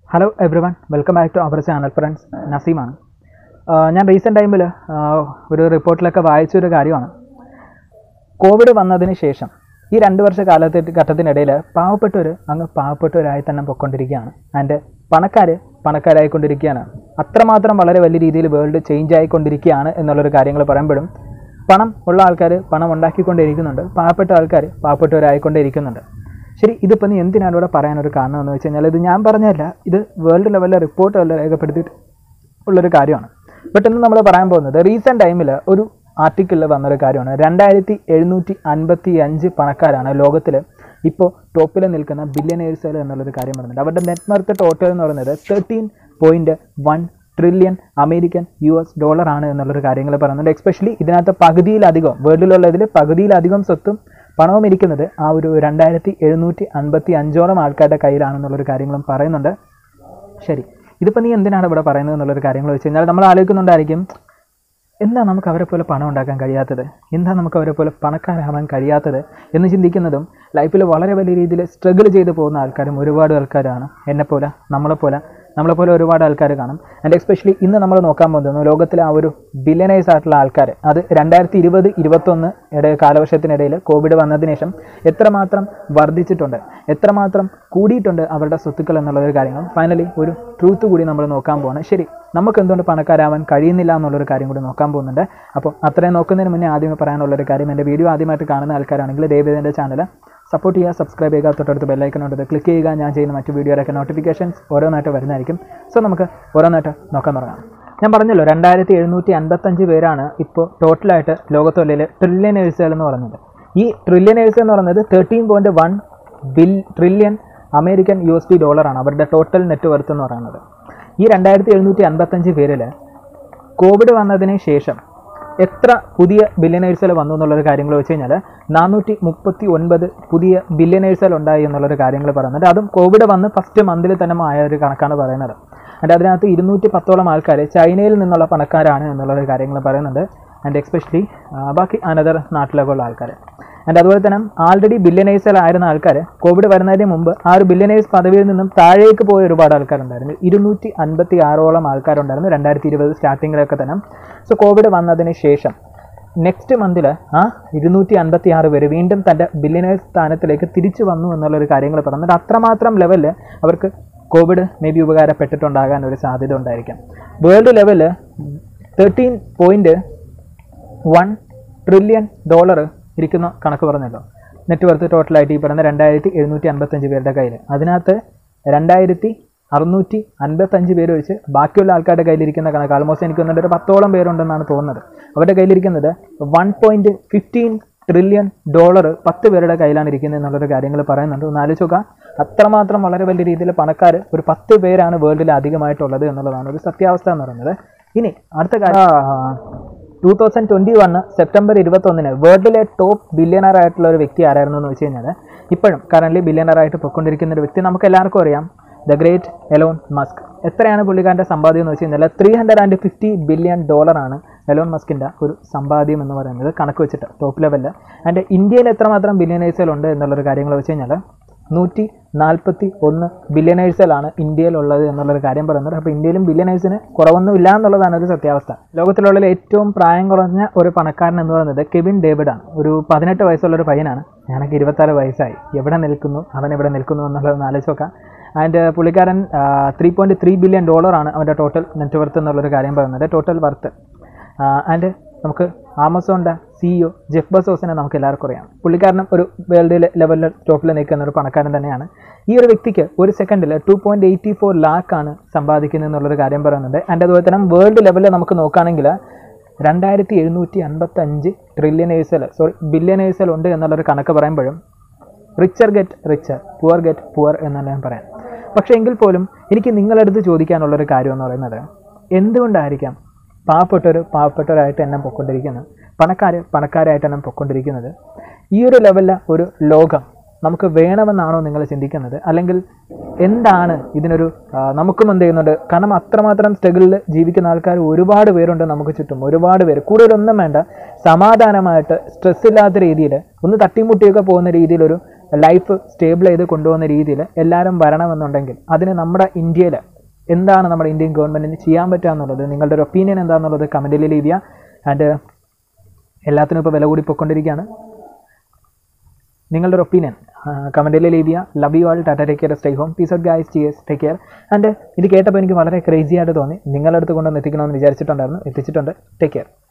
hello everyone welcome back to our channel friends നസീമാണ് ആഹ് ഞാൻ റീസെൻറ്റ് ടൈമിൽ ഒരു റിപ്പോർട്ടിലൊക്കെ വായിച്ചൊരു കാര്യമാണ് കോവിഡ് വന്നതിന് ശേഷം ഈ രണ്ട് വർഷ കാലത്തെ ഘട്ടത്തിനിടയിൽ പാവപ്പെട്ടവർ അങ്ങ് പാവപ്പെട്ടവരായി തന്നെ പൊയ്ക്കൊണ്ടിരിക്കുകയാണ് ആൻഡ് പണക്കാർ പണക്കാരായിക്കൊണ്ടിരിക്കുകയാണ് അത്രമാത്രം വളരെ വലിയ രീതിയിൽ വേൾഡ് ചേഞ്ച് ആയിക്കൊണ്ടിരിക്കുകയാണ് എന്നുള്ളൊരു കാര്യങ്ങൾ പറയുമ്പോഴും പണം ഉള്ള ആൾക്കാർ പണം ഉണ്ടാക്കിക്കൊണ്ടേയിരിക്കുന്നുണ്ട് പാവപ്പെട്ട ആൾക്കാർ പാവപ്പെട്ടവരായിക്കൊണ്ടേയിരിക്കുന്നുണ്ട് ശരി ഇതിപ്പോൾ നീ എന്തിനാണ് ഇവിടെ പറയാനൊരു കാരണം എന്ന് വെച്ച് കഴിഞ്ഞാൽ ഇത് ഞാൻ പറഞ്ഞതല്ല ഇത് വേൾഡ് ലെവലിലെ റിപ്പോർട്ട് വല്ല രേഖപ്പെടുത്തിയിട്ട് ഉള്ളൊരു കാര്യമാണ് ബട്ട് ഇന്ന് നമ്മൾ പറയാൻ പോകുന്നത് റീസെൻറ്റ് ടൈമിൽ ഒരു ആർട്ടിക്കിളിൽ വന്നൊരു കാര്യമാണ് രണ്ടായിരത്തി എഴുന്നൂറ്റി അൻപത്തി അഞ്ച് പണക്കാരാണ് ലോകത്തിൽ ഇപ്പോൾ ടോപ്പിൽ നിൽക്കുന്ന ബില്യനേഴ്സുകൾ എന്നുള്ളൊരു കാര്യം പറയുന്നുണ്ട് അവരുടെ നെറ്റ്വർക്ക് ടോട്ടൽ എന്ന് പറയുന്നത് thirteen point one trillion American U S dollar ആണ് എന്നുള്ളൊരു കാര്യങ്ങൾ പറയുന്നുണ്ട് എസ്പെഷ്യലി ഇതിനകത്ത് പകുതിയിലധികം വേൾഡിലുള്ളതിൽ പകുതിയിലധികം സ്വത്തും പണവും ഇരിക്കുന്നത് ആ ഒരു രണ്ടായിരത്തി എഴുന്നൂറ്റി അൻപത്തി അഞ്ചോളം ആൾക്കാരുടെ കയ്യിലാണെന്നുള്ളൊരു കാര്യങ്ങളും പറയുന്നുണ്ട് ശരി ഇതിപ്പോൾ നീ എന്തിനാണ് ഇവിടെ പറയുന്നത് എന്നുള്ളൊരു കാര്യങ്ങൾ വെച്ച് കഴിഞ്ഞാൽ നമ്മൾ ആലോചിക്കുന്നുണ്ടായിരിക്കും എന്താ നമുക്ക് അവരെ പോലെ പണം ഉണ്ടാക്കാൻ കഴിയാത്തത് എന്താ നമുക്ക് അവരെ പോലെ പണക്കാരാവാൻ കഴിയാത്തത് എന്ന് ചിന്തിക്കുന്നതും ലൈഫിൽ വളരെ വലിയ രീതിയിൽ സ്ട്രഗിൾ ചെയ്ത് പോകുന്ന ആൾക്കാരും ഒരുപാട് ആൾക്കാരാണ് എന്നെപ്പോലെ നമ്മളെപ്പോലെ നമ്മളെപ്പോലെ ഒരുപാട് ആൾക്കാർ കാണും ആൻഡ് എസ്പെഷ്യലി ഇന്ന് നമ്മൾ നോക്കാൻ പോകുന്നത് ലോകത്തിലെ ആ ഒരു ബില്യനൈസ് ആയിട്ടുള്ള ആൾക്കാർ അത് രണ്ടായിരത്തി ഇരുപത് ഇരുപത്തൊന്ന് ഇട കാലവർഷത്തിനിടയിൽ കോവിഡ് വന്നതിന് ശേഷം എത്രമാത്രം വർദ്ധിച്ചിട്ടുണ്ട് എത്രമാത്രം കൂടിയിട്ടുണ്ട് അവരുടെ സ്വത്തുക്കൾ എന്നുള്ളൊരു കാര്യങ്ങൾ ഫൈനലി ഒരു ട്രൂത്ത് കൂടി നമ്മൾ നോക്കാൻ പോവാണ് ശരി നമുക്ക് എന്തുകൊണ്ട് പണക്കാരാവാൻ കഴിയുന്നില്ല എന്നുള്ളൊരു കാര്യം കൂടി നോക്കാൻ പോകുന്നുണ്ട് അപ്പോൾ അത്രയും നോക്കുന്നതിന് മുന്നേ ആദ്യമേ പറയാനുള്ളൊരു കാര്യം എൻ്റെ വീഡിയോ ആദ്യമായിട്ട് കാണുന്ന ആൾക്കാരാണെങ്കിൽ ദയവേദ എൻ്റെ ചാനൽ സപ്പോർട്ട് ചെയ്യുക സബ്സ്ക്രൈബ് ചെയ്യുക തൊട്ടടുത്ത് ബെല്ലൈക്കനോട്ട് ക്ലിക്ക് ചെയ്യുക ഞാൻ ചെയ്യുന്ന മറ്റു വീഡിയോയിലൊക്കെ നോട്ടിഫിക്കേഷൻസ് ഓരോന്നായിട്ട് വരുന്നതായിരിക്കും സോ നമുക്ക് ഓരോന്നായിട്ട് നോക്കാൻ തുടങ്ങാം ഞാൻ പറഞ്ഞല്ലോ രണ്ടായിരത്തി എഴുന്നൂറ്റി അൻപത്തഞ്ച് പേരാണ് ഇപ്പോൾ ടോട്ടലായിട്ട് ലോകത്തൊല്ലിൽ ട്രില്യനേഴ്സുകൾ എന്ന് പറയുന്നത് ഈ ട്രില്യനേഴ്സ് എന്ന് പറയുന്നത് thirteen point one bill trillion American U S D ഡോളറാണ് അവരുടെ ടോട്ടൽ നെറ്റ് വർത്ത് എന്ന് പറയുന്നത് ഈ രണ്ടായിരത്തി എഴുന്നൂറ്റി അൻപത്തഞ്ച് പേരിൽ കോവിഡ് വന്നതിന് ശേഷം എത്ര പുതിയ ബില്യനേഴ്സുകൾ വന്നു എന്നുള്ളൊരു കാര്യങ്ങൾ വെച്ച് കഴിഞ്ഞാൽ നാനൂറ്റി മുപ്പത്തി ഒൻപത് പുതിയ ബില്യനേഴ്സുകൾ ഉണ്ടായി എന്നുള്ളൊരു കാര്യങ്ങൾ പറയുന്നുണ്ട് അതും കോവിഡ് വന്ന് ഫസ്റ്റ് മന്തിൽ തന്നെ ആയ ഒരു കണക്കാണ് പറയുന്നത് ആൻഡ് അതിനകത്ത് ഇരുന്നൂറ്റി പത്തോളം ആൾക്കാർ ചൈനയിൽ നിന്നുള്ള പണക്കാരാണ് എന്നുള്ളൊരു കാര്യങ്ങൾ പറയുന്നുണ്ട് ആൻഡ് എക്സ്പെഷ്യലി ബാക്കി അനദർ നാട്ടിലൊക്കെ ഉള്ള ആൾക്കാർ ആൻഡ് അതുപോലെ തന്നെ ആൾറെഡി ബില്യനേഴ്സിലായിരുന്ന ആൾക്കാർ കോവിഡ് വരുന്നതിന് മുമ്പ് ആ ഒരു ബില്യനേഴ്സ് പദവിയിൽ നിന്നും താഴേക്ക് പോയ ഒരുപാട് ആൾക്കാരുണ്ടായിരുന്നു ഇരുന്നൂറ്റി അൻപത്തി ആറോളം ആൾക്കാരുണ്ടായിരുന്നു രണ്ടായിരത്തി ഇരുപത് സ്റ്റാർട്ടിങ്ങിലൊക്കെ തന്നെ സോ കോവിഡ് വന്നതിന് ശേഷം നെക്സ്റ്റ് മന്തിൽ ആ ഇരുന്നൂറ്റി അൻപത്തി ആറ് പേര് വീണ്ടും തൻ്റെ ബില്യനേഴ്സ് സ്ഥാനത്തിലേക്ക് തിരിച്ചു വന്നു എന്നുള്ളൊരു കാര്യങ്ങൾ പറഞ്ഞിട്ട് അത്രമാത്രം ലെവലിൽ അവർക്ക് കോവിഡ് മേ ബി ഉപകാരപ്പെട്ടിട്ടുണ്ടാകാൻ ഒരു സാധ്യത ഉണ്ടായിരിക്കാം വേൾഡ് ലെവലിൽ thirteen point one trillion dollar ഇരിക്കുന്ന കണക്ക് പറഞ്ഞല്ലോ നെറ്റ് വർത്ത് ടോട്ടലായിട്ട് ഈ പറയുന്ന രണ്ടായിരത്തി എഴുന്നൂറ്റി അൻപത്തഞ്ച് പേരുടെ കയ്യിൽ അതിനകത്ത് രണ്ടായിരത്തി അറുന്നൂറ്റി അൻപത്തഞ്ച് പേര് വെച്ച് ബാക്കിയുള്ള ആൾക്കാരുടെ കയ്യിലിരിക്കുന്ന കണക്ക് ആൾമോസ്റ്റ് എനിക്ക് വന്നിട്ട് ഒരു പത്തോളം പേരുണ്ടെന്നാണ് തോന്നുന്നത് അവരുടെ കയ്യിലിരിക്കുന്നത് one point fifteen trillion dollar പത്ത് പേരുടെ കയ്യിലാണ് ഇരിക്കുന്നത് എന്നുള്ളൊരു കാര്യങ്ങൾ പറയുന്നുണ്ട് ഒന്ന് ആലോചിച്ച് നോക്കുക അത്രമാത്രം വളരെ വലിയ രീതിയിൽ പണക്കാർ ഒരു പത്ത് പേരാണ് വേൾഡിൽ അധികമായിട്ടുള്ളത് എന്നുള്ളതാണ് ഒരു സത്യാവസ്ഥ എന്ന് പറയുന്നത് ഇനി അടുത്ത കാര്യം two thousand twenty one September ഇരുപത്തൊന്നിന് വേൾഡിലെ ടോപ്പ് ബില്യണർ ആയിട്ടുള്ള ഒരു വ്യക്തി ആരായിരുന്നു എന്ന് വെച്ച് കഴിഞ്ഞാൽ ഇപ്പോഴും കറൻ്റ് ബില്യണർ ആയിട്ട് പൊയ്ക്കൊണ്ടിരിക്കുന്ന ഒരു വ്യക്തി നമുക്ക് എല്ലാവർക്കും അറിയാം ദ ഗ്രേറ്റ് എലോൺ മസ്ക് എത്രയാണ് പുള്ളിക്കാരൻ്റെ സമ്പാദ്യം എന്ന് വെച്ച് കഴിഞ്ഞാൽ three hundred and fifty billion ഡോളറാണ് എലോൺ മസ്കിൻ്റെ ഒരു സമ്പാദ്യം എന്ന് പറയുന്നത് കണക്ക് വെച്ചിട്ട് ടോപ്പ് ലെവലിൽ ആൻഡ് ഇന്ത്യയിൽ എത്രമാത്രം ബില്യനേഴ്സുകളുണ്ട് എന്നുള്ളൊരു കാര്യങ്ങൾ വെച്ച് കഴിഞ്ഞാൽ നൂറ്റി നാൽപ്പത്തി ഒന്ന് ബില്യനേഴ്സിലാണ് ഇന്ത്യയിലുള്ളത് എന്നുള്ളൊരു കാര്യം പറയുന്നത് അപ്പോൾ ഇന്ത്യയിലും ബില്യനേഴ്സിന് കുറവൊന്നും ഇല്ല എന്നുള്ളതാണ് ഒരു സത്യാവസ്ഥ ലോകത്തിലുള്ള ഏറ്റവും പ്രായം കുറഞ്ഞ ഒരു പണക്കാരൻ എന്ന് പറയുന്നത് കെവിൻ ഡേവിഡാണ് ഒരു പതിനെട്ട് വയസ്സുള്ള ഒരു പയ്യനാണ് ഞാനൊക്കെ ഇരുപത്താറ് വയസ്സായി എവിടെ നിൽക്കുന്നു അവൻ എവിടെ നിൽക്കുന്നു എന്നുള്ളത് ആലോചിച്ച് നോക്കാം ആൻഡ് പുള്ളിക്കാരൻ ത്രീ പോയിൻറ്റ് ത്രീ ബില്യൺ ഡോളറാണ് അവൻ്റെ ടോട്ടൽ നെറ്റ് വർത്ത് എന്നുള്ളൊരു കാര്യം പറയുന്നത് ടോട്ടൽ വർത്ത് ആൻഡ് നമുക്ക് ആമസോണിൻ്റെ സിഇഒ ജെഫ് ബസോസിനെ നമുക്ക് എല്ലാവർക്കും അറിയാം പുള്ളിക്കാരനും ഒരു വേൾഡ് ലെവലിൽ ടോപ്പിൽ നിൽക്കുന്ന ഒരു പണക്കാരൻ തന്നെയാണ് ഈ ഒരു വ്യക്തിക്ക് ഒരു സെക്കൻഡിൽ ടു പോയിൻറ്റ് എയ്റ്റി ഫോർ ലാക്കാണ് സമ്പാദിക്കുന്നത് എന്നുള്ളൊരു കാര്യം പറയുന്നുണ്ട് ആൻഡ് അതുപോലെ തന്നെ വേൾഡ് ലെവലിൽ നമുക്ക് നോക്കുകയാണെങ്കിൽ രണ്ടായിരത്തി എഴുന്നൂറ്റി അൻപത്തഞ്ച് ട്രില്യനേഴ്സിൽ സോറി ബില്യനേഴ്സിൽ ഉണ്ട് എന്നുള്ളൊരു കണക്ക് പറയുമ്പോഴും richer get richer poor get poor എന്നാണ് ഞാൻ പറയാം പക്ഷേ എങ്കിൽ പോലും എനിക്ക് നിങ്ങളടുത്ത് ചോദിക്കാനുള്ളൊരു കാര്യം എന്ന് പറയുന്നത് എന്തുകൊണ്ടായിരിക്കാം പാവപ്പെട്ടവർ പാവപ്പെട്ടവരായിട്ട് എണ്ണം പൊയ്ക്കൊണ്ടിരിക്കുന്നത് പണക്കാർ പണക്കാരായിട്ട് എണ്ണം പൊയ്ക്കൊണ്ടിരിക്കുന്നത് ഈ ഒരു ലെവലിലെ ഒരു ലോകം നമുക്ക് വേണമെന്നാണോ നിങ്ങൾ ചിന്തിക്കുന്നത് അല്ലെങ്കിൽ എന്താണ് ഇതിനൊരു ആ, നമുക്കും എന്ത് ചെയ്യുന്നുണ്ട് കാരണം അത്രമാത്രം സ്ട്രഗിളിൽ ജീവിക്കുന്ന ആൾക്കാർ ഒരുപാട് പേരുണ്ട് നമുക്ക് ചുറ്റും ഒരുപാട് പേര് കൂടുതലൊന്നും വേണ്ട സമാധാനമായിട്ട് സ്ട്രെസ് ഇല്ലാത്ത രീതിയിൽ ഒന്ന് തട്ടിമുട്ടിയൊക്കെ പോകുന്ന രീതിയിലൊരു ലൈഫ് സ്റ്റേബിൾ ചെയ്ത് കൊണ്ടുപോകുന്ന രീതിയിൽ എല്ലാവരും വരണമെന്നുണ്ടെങ്കിൽ അതിന് നമ്മുടെ ഇന്ത്യയിൽ എന്താണ് നമ്മുടെ ഇന്ത്യൻ ഗവൺമെൻറ്റിന് ചെയ്യാൻ പറ്റുക എന്നുള്ളത് നിങ്ങളുടെ ഒരു ഒപ്പീനിയൻ എന്താണെന്നുള്ളത് കമൻറ്റിൽ ലീവ് ചെയ്യുക ആൻഡ് എല്ലാത്തിനും ഇപ്പോൾ വില കൂടി പൊയ്ക്കൊണ്ടിരിക്കുകയാണ് നിങ്ങളുടെ ഒരു ഒപ്പീനിയൻ കമൻറ്റിൽ ലീവ് ചെയ്യുക love you all tata take care stay home peace out guys cheers take care and ഇത് കേട്ടപ്പോൾ എനിക്ക് വളരെ ക്രേസി ആയിട്ട് തോന്നി നിങ്ങളുടെ അടുത്ത് കൊണ്ടുവന്ന് എത്തിക്കണമെന്ന് വിചാരിച്ചിട്ടുണ്ടായിരുന്നു എത്തിച്ചിട്ടുണ്ട് ടേക്ക് കെയർ